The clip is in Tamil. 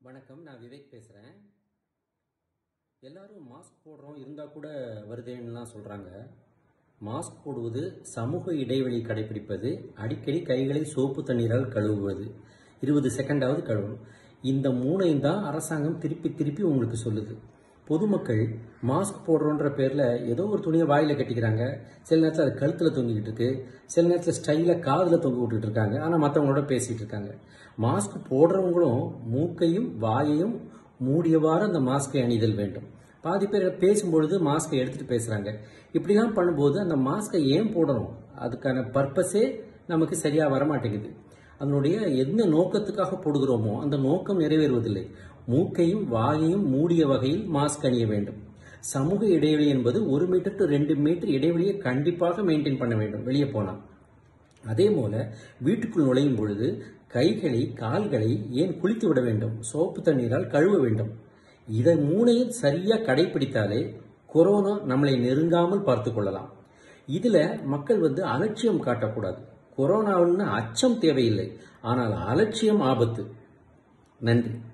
வணக்கம் நான் விவேக் பேசுகிறேன் எல்லாரும் மாஸ்க் போடுறோம் இருந்தால் கூட வருதேன்னுலாம் சொல்கிறாங்க மாஸ்க் போடுவது சமூக இடைவெளி கடைபிடிப்பது அடிக்கடி கைகளை சோப்பு தண்ணீரால் கழுவுவது இருபது செகண்டாவது கழுவணும் இந்த மூணையும் தான் அரசாங்கம் திருப்பி திருப்பி உங்களுக்கு சொல்லுது பொதுமக்கள் மாஸ்க் போடுறோன்ற பேரில் ஏதோ ஒரு துணியை வாயில் கட்டிக்கிறாங்க சில நேரத்தில் அது கழுத்தில் தொங்கிக்கிட்டு இருக்கு சில நேரத்தில் ஸ்டைலாக காதில் தொங்க விட்டுட்டு இருக்காங்க ஆனால் மற்றவங்களோட பேசிகிட்டு இருக்காங்க மாஸ்க் போடுறவங்களும் மூக்கையும் வாயையும் மூடியவாறு அந்த மாஸ்கை அணிதல் வேண்டும் பாதி பேர் பேசும்பொழுது மாஸ்கை எடுத்துகிட்டு பேசுகிறாங்க இப்படிலாம் பண்ணும்போது அந்த மாஸ்கை ஏன் போடணும் அதுக்கான பர்பஸே நமக்கு சரியாக வரமாட்டேங்குது அதனுடைய என்ன நோக்கத்துக்காக போடுகிறோமோ அந்த நோக்கம் நிறைவேறுவதில்லை மூக்கையும் வாயையும் மூடிய வகையில் மாஸ்க் அணிய வேண்டும் சமூக இடைவெளி என்பது ஒரு மீட்டர் டு ரெண்டு மீட்டர் இடைவெளியை கண்டிப்பாக மெயின்டைன் பண்ண வேண்டும் வெளியே போனால் அதே போல வீட்டுக்குள் நுழையும் பொழுது கைகளை கால்களை ஏன் குளித்து விட வேண்டும் சோப்பு தண்ணீரால் கழுவ வேண்டும் இதை மூணையும் சரியா கடைபிடித்தாலே கொரோனா நம்மளை நெருங்காமல் பார்த்து கொள்ளலாம் இதுல மக்கள் வந்து அலட்சியம் காட்டக்கூடாது கொரோனாவுன்னு அச்சம் தேவையில்லை ஆனால் அலட்சியம் ஆபத்து நன்றி